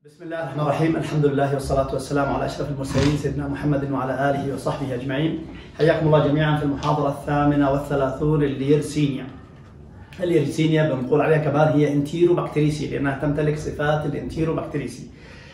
بسم الله الرحمن الرحيم الحمد لله والصلاة والسلام على أشرف المرسلين سيدنا محمد وعلى آله وصحبه أجمعين حياكم الله جميعا في المحاضرة الثامنة والثلاثون الليرسينيا الليرسينيا بنقول عليها كمان هي انتيرو بكتيريسي لأنها تمتلك صفات الانتيرو بكتيريسي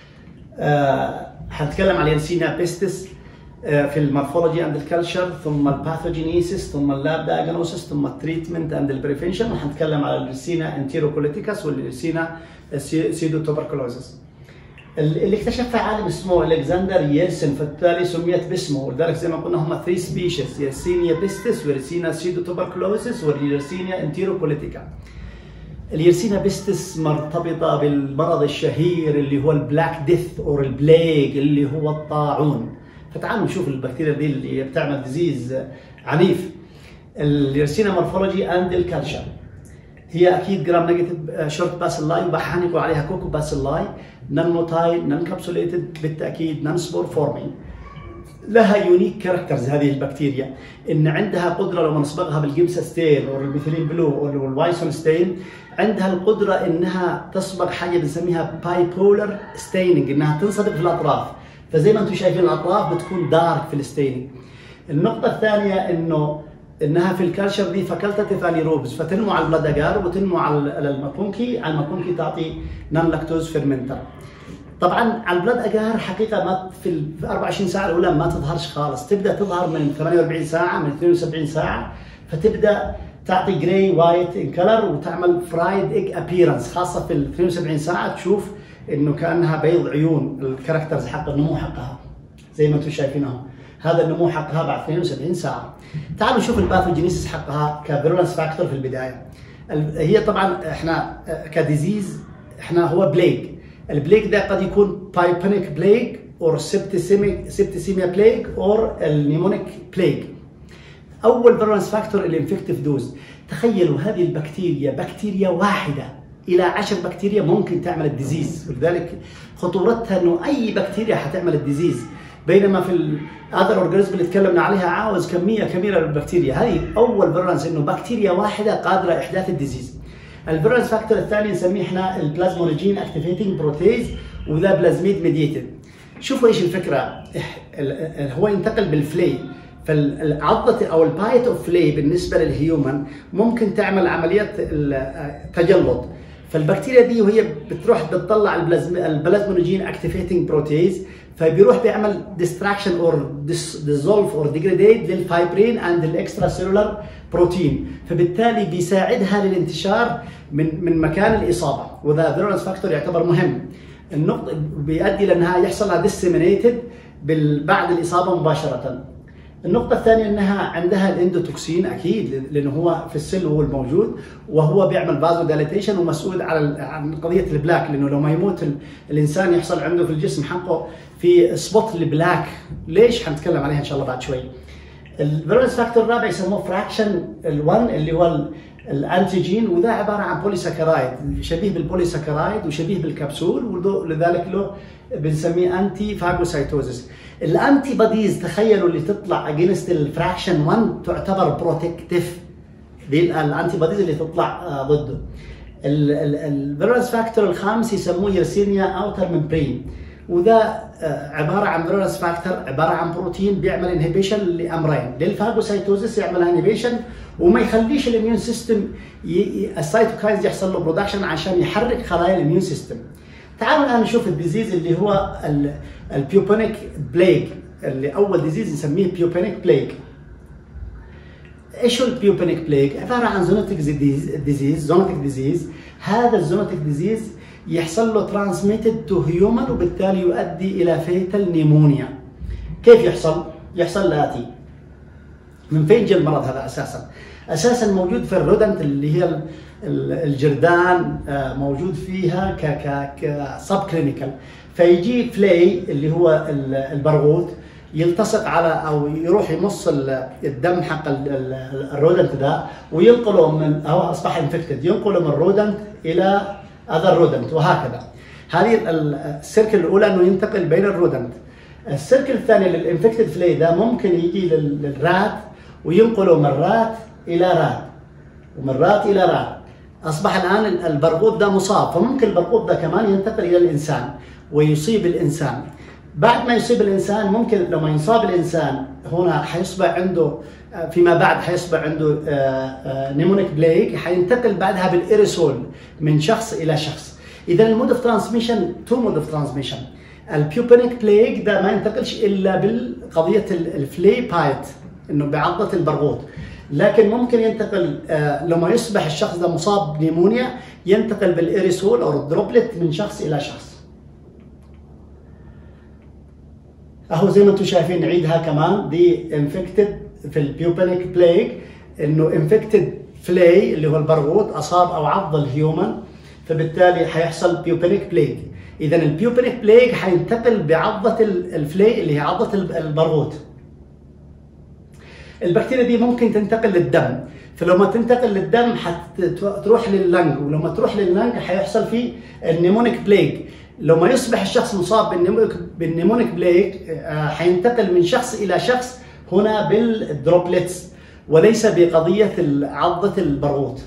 أه حنتكلم عن الليرسينيا بيستس آه، في المورفولوجي اند الكلتشر ثم الباثوجينيسيس ثم اللاب دايجنوسيس ثم التريتمنت اند البريفنشن وحنتكلم على الليرسينا انتيروكوليتيكس والليرسينا سيدو توبركلوزس اللي اكتشفها عالم اسمه الكسندر يلسن فبالتالي سميت باسمه ولذلك زي ما قلنا هم 3 سبيشيز يرسينيا بيستس ويرسينا سيدو توبركلوزس واليرسينيا انتيروكوليتيكا اليرسينا بيستس مرتبطة بالمرض الشهير اللي هو البلاك ديث او البليج اللي هو الطاعون فتعالوا نشوف البكتيريا دي اللي بتعمل ديزيز عنيف اليرسينا مورفولوجي اند الكالشر هي اكيد جرام نيجاتيف شورت باسيلاي وبحانيكوا عليها كوكو باسيلاي نون موتايل نون كابسوليتد بالتاكيد نون سبور فورمينج لها يونيك كاركترز هذه البكتيريا ان عندها قدره لو نصبغها بالجيمسا ستين او الميثيلين بلو او الوايسون ستين عندها القدره انها تصبغ حاجه بنسميها باي بولر ستيننج انها تنصبغ في الاطراف فزي ما انتم شايفين الاطراف بتكون دارك في الستيننج النقطه الثانيه انه انها في الكالشر دي فاكولتاتيف انيروبز فتنمو على البلاد اجار وتنمو على الماكونكي على الماكونكي تعطي نون لاكتوز فيرمنتر طبعا على البلاد اجار حقيقه ما في ال 24 ساعه الاولى ما تظهرش خالص تبدا تظهر من 48 ساعه من 72 ساعه فتبدا تعطي جراي وايت ان كلر وتعمل فرايد ايج ابييرنس خاصه في ال 72 ساعه تشوف انه كانها بيض عيون الكاركترز حق النمو حقها زي ما انتم شايفين اهو هذا النمو حقها بعد 72 ساعه تعالوا نشوف الباثوجينيسيس حقها كفيرولنس فاكتور في البدايه هي طبعا احنا كديزيز احنا هو بليج البليج ده قد يكون بايبانيك بليج اور سبتسيميك سبتسيميا بليج اور النيمونيك بليج اول فيرولنس فاكتور الانفكتيف دوز تخيلوا هذه البكتيريا بكتيريا واحده الى 10 بكتيريا ممكن تعمل الديزيز ولذلك خطورتها انه اي بكتيريا حتعمل الديزيز بينما في الاذر اورجانيزم اللي تكلمنا عليها عاوز كميه كبيره من البكتيريا هذه اول فيرولنس انه بكتيريا واحده قادره احداث الديزيز الفيرولنس فاكتور الثاني نسميه احنا البلازمونيجين اكتيفيتنج بروتيز وذا بلازميد ميديتد شوفوا ايش الفكره هو ينتقل بالفلي فالعضة او البايت اوف فلي بالنسبه للهيومن ممكن تعمل عمليه تجلط فالبكتيريا دي وهي بتروح بتطلع البلازمونيجين اكتيفيتنج بروتيز فبيروح بيعمل ديستراكشن اور ديزولف اور ديجريديت للفايبرين اند الاكسترا سيلولار بروتين فبالتالي بيساعدها للانتشار من من مكان الاصابه وذا فيرولنس فاكتور يعتبر مهم النقطه بيؤدي لانها يحصل لها ديسيمينيتد بعد الاصابه مباشره النقطة الثانية انها عندها الاندوتوكسين اكيد لانه هو في السل هو الموجود وهو بيعمل فازو دايليتيشن ومسؤول على عن قضية البلاك لانه لو ما يموت الانسان يحصل عنده في الجسم حقه في سبوت البلاك ليش حنتكلم عليها ان شاء الله بعد شوي. الفيرولنس فاكتور الرابع يسموه فراكشن ال1 اللي هو الانتيجين وده عباره عن بوليساكرايد شبيه بالبوليساكرايد وشبيه بالكبسول ولذلك له بنسميه انتي فاجوسايتوزس الانتي بوديز تخيلوا اللي تطلع اجينست الفراكشن 1 تعتبر بروتكتيف دي الانتي بوديز اللي تطلع ضده الفيرولنس فاكتور الخامس يسموه يرسينيا اوتر ممبرين وده عباره عن فيرولنس فاكتور عباره عن بروتين بيعمل انهبيشن لامرين للفاجوسايتوزس يعمل انهبيشن وما يخليش الاميون سيستم السيتوكاينز يحصل له برودكشن عشان يحرك خلايا الاميون سيستم تعالوا الان نشوف الديزيز اللي هو البيوبونيك بليج اللي اول ديزيز نسميه بيوبونيك بليج ايش هو البيوبونيك بليج؟ عباره عن زونوتيك ديزيز زونوتيك ديزيز هذا الزونوتيك ديزيز يحصل له ترانسميتد تو هيومن وبالتالي يؤدي الى فيتال نيمونيا كيف يحصل؟ يحصل الاتي من فين جاء المرض هذا اساسا؟ اساسا موجود في الرودنت اللي هي الجردان موجود فيها ك ك كسب كلينيكال فيجي فلاي اللي هو البرغوث يلتصق على او يروح يمص الدم حق الرودنت ده وينقله من هو اصبح انفكتد ينقله من رودنت الى اذر رودنت وهكذا هذه السيركل الاولى انه ينتقل بين الرودنت السيركل الثاني للانفكتد فلاي ده ممكن يجي للرات وينقله من رات الى رات ومن رات الى رات اصبح الان البرغوث ده مصاب فممكن البرغوث ده كمان ينتقل الى الانسان ويصيب الانسان بعد ما يصيب الانسان ممكن لما ينصاب الانسان هنا حيصبح عنده فيما بعد حيصبح عنده نيمونيك بليك حينتقل بعدها بالايريسول من شخص الى شخص اذا المود اوف ترانسميشن تو مود اوف ترانسميشن البيوبينيك بليك ده ما ينتقلش الا بالقضيه الفلي بايت انه بعضه البرغوث لكن ممكن ينتقل آه لما يصبح الشخص ده مصاب بنيمونيا ينتقل بالايريسول او الدروبلت من شخص الى شخص اهو زي ما انتم شايفين نعيدها كمان دي انفكتد في البيوبينيك بليك انه انفكتد فلاي اللي هو البرغوث اصاب او عض الهيومن فبالتالي حيحصل بيوبينيك بليك اذا البيوبينيك بليك حينتقل بعضه الفلاي اللي هي عضه البرغوث البكتيريا دي ممكن تنتقل للدم فلما تنتقل للدم حتروح لللنج ولما تروح لللنج حيحصل فيه النيمونيك بليك لما يصبح الشخص مصاب بالنيمونيك بالنيمونيك بليك حينتقل من شخص الى شخص هنا بالدروبلتس وليس بقضيه عضه البرغوث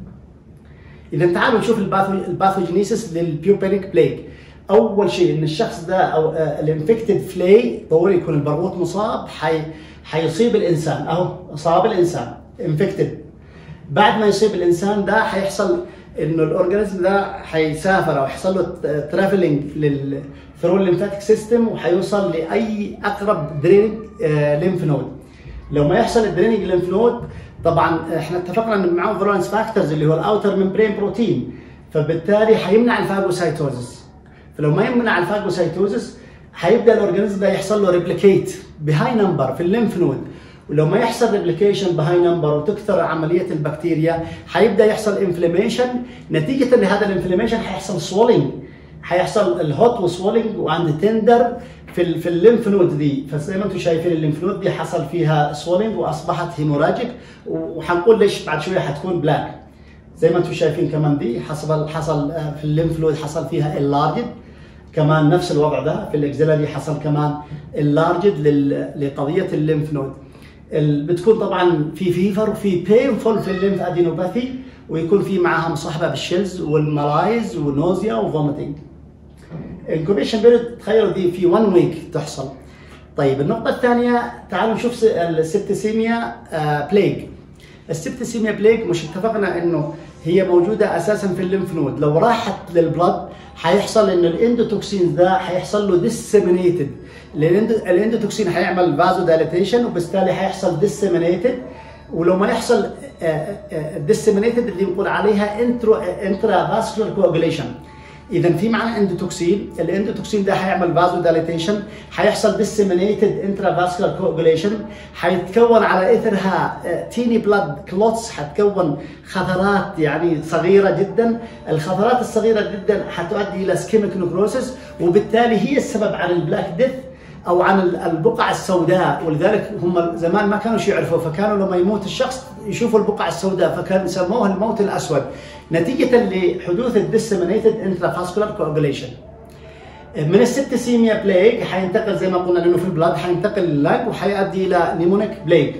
اذا تعالوا نشوف الباثوجينيسيس للبيوبينيك بليك اول شيء ان الشخص ده او الانفكتد فلاي ضروري يكون البرغوث مصاب حي حيصيب الانسان اهو اصاب الانسان انفكتد بعد ما يصيب الانسان ده حيحصل انه الاورجانيزم ده حيسافر او يحصل له ترافلنج لل ثرو الليمفاتيك سيستم وحيوصل لاي اقرب درينج ليمف نود لو ما يحصل الدرينج ليمف نود طبعا احنا اتفقنا ان معاه فيرولنس فاكتورز اللي هو الاوتر ممبرين بروتين فبالتالي حيمنع الفاجوسايتوزس فلو ما يمنع الفاجوسايتوزس حيبدا الاورجانيزم ده يحصل له ريبليكيت بهاي نمبر في الليمف نود ولو ما يحصل ريبليكيشن بهاي نمبر وتكثر عمليه البكتيريا حيبدا يحصل انفلاميشن نتيجه لهذا الانفلاميشن حيحصل سوولينج حيحصل الهوت وسوولينج وعند تندر في ال في الليمف نود دي فزي ما انتم شايفين الليمف نود دي حصل فيها سوولينج واصبحت هيموراجيك وحنقول ليش بعد شويه حتكون بلاك زي ما انتم شايفين كمان دي حصل حصل في الليمف نود حصل فيها اللارجد كمان نفس الوضع ده في الاكزيلاري حصل كمان اللارجد لقضيه الليمف نود بتكون طبعا في فيفر وفي بينفول في الليمف ادينوباثي ويكون في معها مصاحبه بالشيلز والملايز ونوزيا وفوميتنج انكوبيشن بيريود تخيلوا دي في 1 ويك تحصل طيب النقطه الثانيه تعالوا نشوف السبتسيميا بليج السبتسيميا بليج مش اتفقنا انه هي موجوده اساسا في الليمف نود لو راحت للبلد حيحصل انه الاندوتوكسين ده حيحصل له ديسيمينيتد الاندوتوكسين حيعمل فازو دايليتيشن وبالتالي حيحصل ديسيمينيتد ولو ما يحصل ديسيمينيتد اللي نقول عليها انترو انترا فاسكولار كواجوليشن اذا في معنا اندوتوكسين الاندوتوكسين ده حيعمل فازو دايليتيشن حيحصل ديسيمينيتد انترا فاسكولار كواجوليشن حيتكون على اثرها تيني بلاد كلوتس حتكون خثرات يعني صغيره جدا الخثرات الصغيره جدا حتؤدي الى سكيميك نكروسس وبالتالي هي السبب عن البلاك ديث او عن البقع السوداء ولذلك هم زمان ما كانوا يعرفوا فكانوا لما يموت الشخص يشوفوا البقع السوداء فكان يسموها الموت الاسود نتيجه لحدوث الديسيمينيتد انترافاسكولار كواجوليشن من السبتسيميا بليك حينتقل زي ما قلنا لانه في البلاد حينتقل لللاج وحيؤدي الى نيمونيك بليك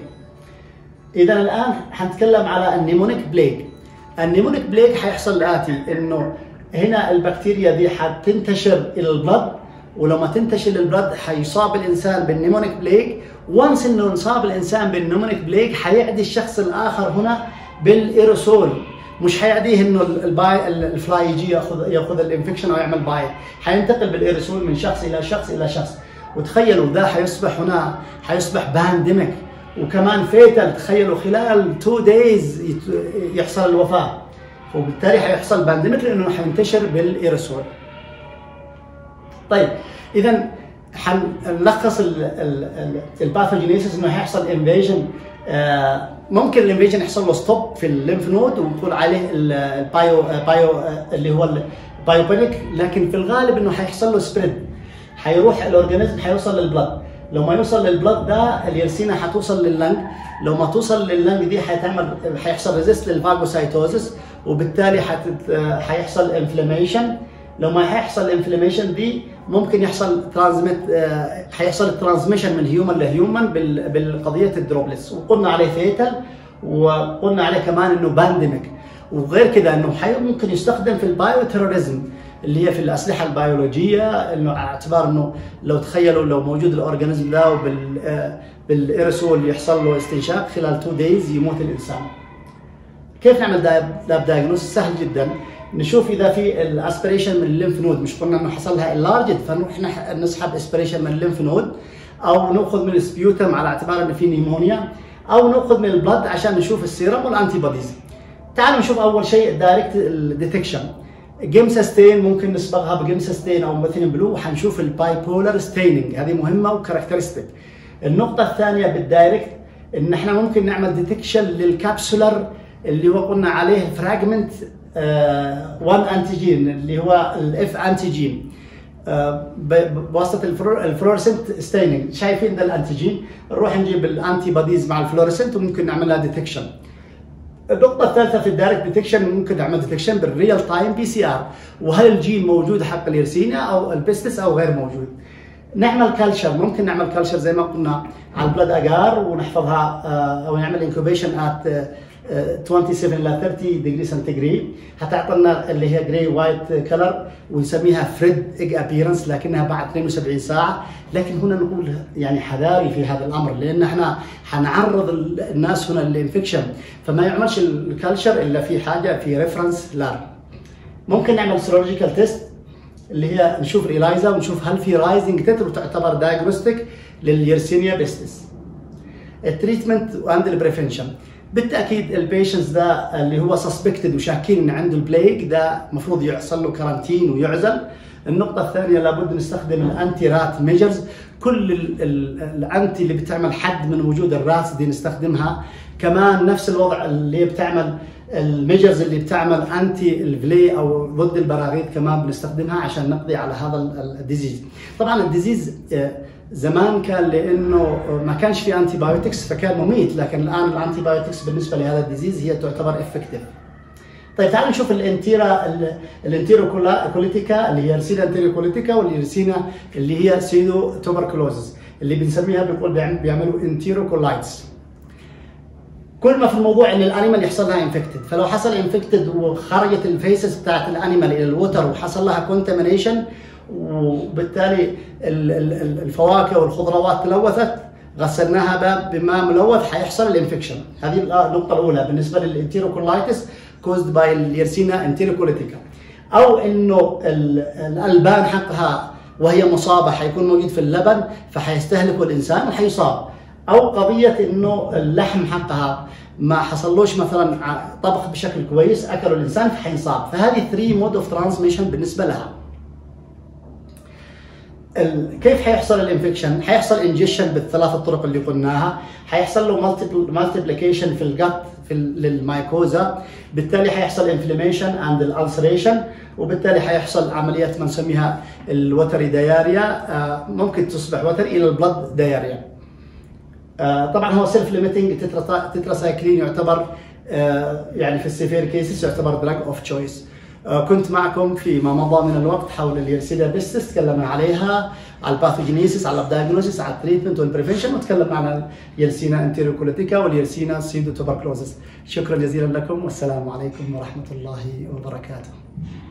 اذا الان حنتكلم على النيمونيك بليك النيمونيك بليك حيحصل الاتي انه هنا البكتيريا دي حتنتشر الى البلد ولما تنتشر للبلد حيصاب الانسان بالنيمونيك بليك وانس انه انصاب الانسان بالنيمونيك بليك حيعدي الشخص الاخر هنا بالايروسول مش حيعديه انه الباي الفلاي يجي ياخذ ياخذ الانفكشن او يعمل باي حينتقل بالايروسول من شخص الى شخص الى شخص وتخيلوا ده حيصبح هنا حيصبح بانديميك وكمان فيتال تخيلوا خلال 2 دايز يحصل الوفاه وبالتالي حيحصل بانديميك لانه حينتشر بالايروسول طيب اذا حنلخص الباثوجينيسيس انه هيحصل انفيجن آه ممكن الانفيجن يحصل له ستوب في الليمف نود ونقول عليه البايو بايو اللي هو البايوبينيك لكن في الغالب انه حيحصل له سبريد حيروح الاورجانيزم حيوصل للبلد لو ما يوصل للبلد ده اليرسينا حتوصل لللنج لو ما توصل لللنج دي حتعمل حيحصل ريزيست للفاجوسايتوزس وبالتالي حتت... حيحصل انفلاميشن لو ما حيحصل انفلاميشن دي ممكن يحصل ترانزميت حيحصل الترانزميشن من هيومن لهيومن بالقضيه الدروبلس وقلنا عليه فيتال وقلنا عليه كمان انه بانديميك وغير كده انه ممكن يستخدم في البايو تيروريزم اللي هي في الاسلحه البيولوجيه انه على اعتبار انه لو تخيلوا لو موجود الاورجانيزم ده وبال بالايرسول يحصل له استنشاق خلال 2 دايز يموت الانسان. كيف نعمل لاب دايجنوس؟ سهل جدا نشوف اذا في الاسبريشن من الليمف نود مش قلنا انه حصل لها اللارجد فنروح نسحب اسبريشن من الليمف نود او ناخذ من السبيوتم على اعتبار انه في نيمونيا او ناخذ من البلد عشان نشوف السيرم والانتي بوديز. تعالوا نشوف اول شيء الدايركت ديتكشن. جيمسا ستين ممكن نصبغها بجيمسا ستين او مثلا بلو وحنشوف الباي بولر ستيننج هذه مهمه وكاركترستيك. النقطه الثانيه بالدايركت ان احنا ممكن نعمل ديتكشن للكابسولر اللي هو قلنا عليه فراجمنت 1 انتيجين اللي هو الاف انتيجين بواسطه الفلورسنت ستيننج شايفين ده الانتيجين نروح نجيب الانتي بوديز مع الفلورسنت وممكن نعمل لها ديتكشن النقطة الثالثة في الدايركت ديتكشن ممكن نعمل ديتكشن بالريال تايم بي سي ار وهل الجين موجود حق اليرسينيا او البيستس او غير موجود. نعمل كلشر ممكن نعمل كلشر زي ما قلنا على البلد اجار ونحفظها او نعمل انكوبيشن ات 27 ل 30 ديجري سنتيجري هتعطينا اللي هي جراي وايت كلر ونسميها فريد ايج ابيرنس لكنها بعد 72 ساعه لكن هنا نقول يعني حذاري في هذا الامر لان احنا حنعرض الناس هنا للانفكشن فما يعملش الكلشر الا في حاجه في ريفرنس لار ممكن نعمل سيرولوجيكال تيست اللي هي نشوف الإلايزا ونشوف هل في رايزنج تتر وتعتبر دايجنوستيك لليرسينيا بيستس التريتمنت واند البريفنشن بالتاكيد البيشنتس ده اللي هو سسبكتد وشاكين ان عنده البليك ده المفروض يحصل له كارانتين ويعزل النقطة الثانية لابد نستخدم الانتي رات ميجرز كل الانتي اللي بتعمل حد من وجود الراتس دي نستخدمها كمان نفس الوضع اللي بتعمل الميجرز اللي بتعمل انتي الفلي او ضد البراغيث كمان بنستخدمها عشان نقضي على هذا الديزيز طبعا الديزيز زمان كان لانه ما كانش في انتي بايوتكس فكان مميت لكن الان الانتي بايوتكس بالنسبه لهذا الديزيز هي تعتبر افكتيف طيب تعالوا نشوف الانتيرا الانتيرو كوليتيكا اللي هي الرسينا انتيرو كوليتيكا والرسينا اللي هي سيدو توبركلوزز اللي بنسميها بيقول بيعملوا انتيرو كولايتس كل ما في الموضوع ان الانيمال يحصل لها انفكتد فلو حصل انفكتد وخرجت الفيسز بتاعت الانيمال الى الوتر وحصل لها كونتامينيشن وبالتالي الفواكه والخضروات تلوثت غسلناها بماء ملوث حيحصل الانفكشن هذه النقطه الاولى بالنسبه للانتيروكولايتس كوزد باي اليرسينا انتيروكوليتيكا او انه الالبان حقها وهي مصابه حيكون موجود في اللبن فحيستهلكه الانسان وحيصاب او قضيه انه اللحم حقها ما حصلوش مثلا طبخ بشكل كويس اكله الانسان فحينصاب فهذه 3 مود اوف ترانسميشن بالنسبه لها كيف حيحصل الانفكشن؟ حيحصل انجكشن بالثلاث الطرق اللي قلناها، حيحصل له مالتيبليكيشن في الجت في للمايكوزا، بالتالي حيحصل انفلاميشن اند الالسريشن وبالتالالي حيحصل عمليات ما نسميها الوتري دياريا ممكن تصبح وتر الى البلد دياريا. طبعا هو سيلف ليميتنج تتراسايكلين يعتبر يعني في السيفير كيسز يعتبر دراج اوف تشويس. كنت معكم فيما مضى من الوقت حول اليرسيدا بيستس تكلمنا عليها على الباثوجينيسيس على الدايجنوسيس على التريتمنت والبريفنشن وتكلمنا عن اليرسينا انتيروكوليتيكا واليرسينا سيدو توبركلوزس شكرا جزيلا لكم والسلام عليكم ورحمه الله وبركاته